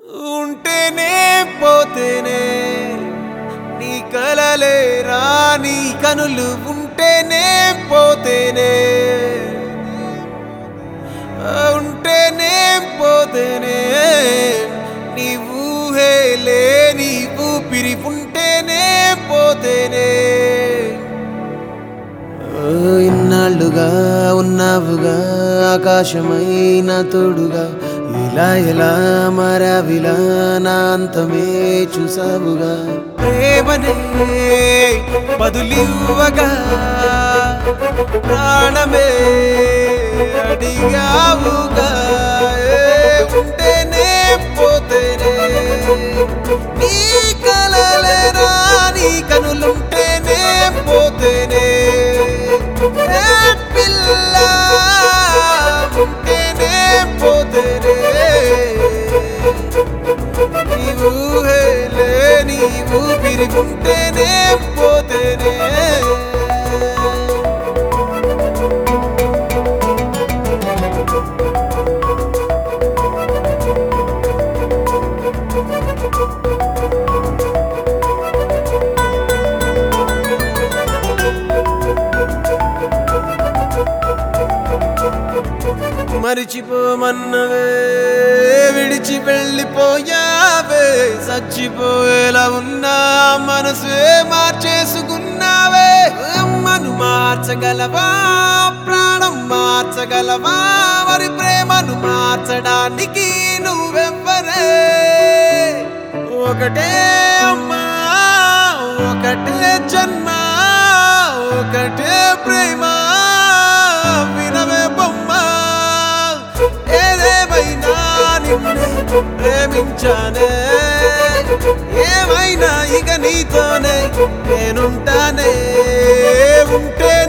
ఉంటేనే పోతేనే నీ కలలే రాని కనులు ఉంటేనే పోతేనే ఉంటేనే పోతేనే నీ ఊహే లేని ఊపిరి ఉంటేనే పోతేనే ఓ ఇన్నాళ్ళుగా ఉన్నావుగా ఆకాశమైన తోడుగా ఇలా ఎలా మారావిలా నా అంతమే చూసావుగా ప్రేమనే బదులివ్వగా ప్రాణమే అడిగావుగా ఏ ఉంటేనే పోతేనే నీ కలలే రాని కనులుంటేనే పోతేనే ఏ పిల్ల ఉంటేనే పోతేనే నీ ఊహే లేని ఊపిరి ఉంటేనే పోతేనే మరిచిపోమన్నవే విడిచి వెళ్ళిపోయావే చచ్చిపోయేలా ఉన్నా మనసే మార్చేసుకున్నావే అమ్మను మార్చగలవా ప్రాణం మార్చగలవా మరి ప్రేమను మార్చడానికి నువ్వెవ్వరే ఒకటే అమ్మా ఒకటే జన్మ ఒకటే ప్రేమ వినవే బొమ్మ ఏదేమైనా నిన్నే ప్రేమించానే ఏమైనా ఇక నీతోనే నేనుంటానే ఉంటే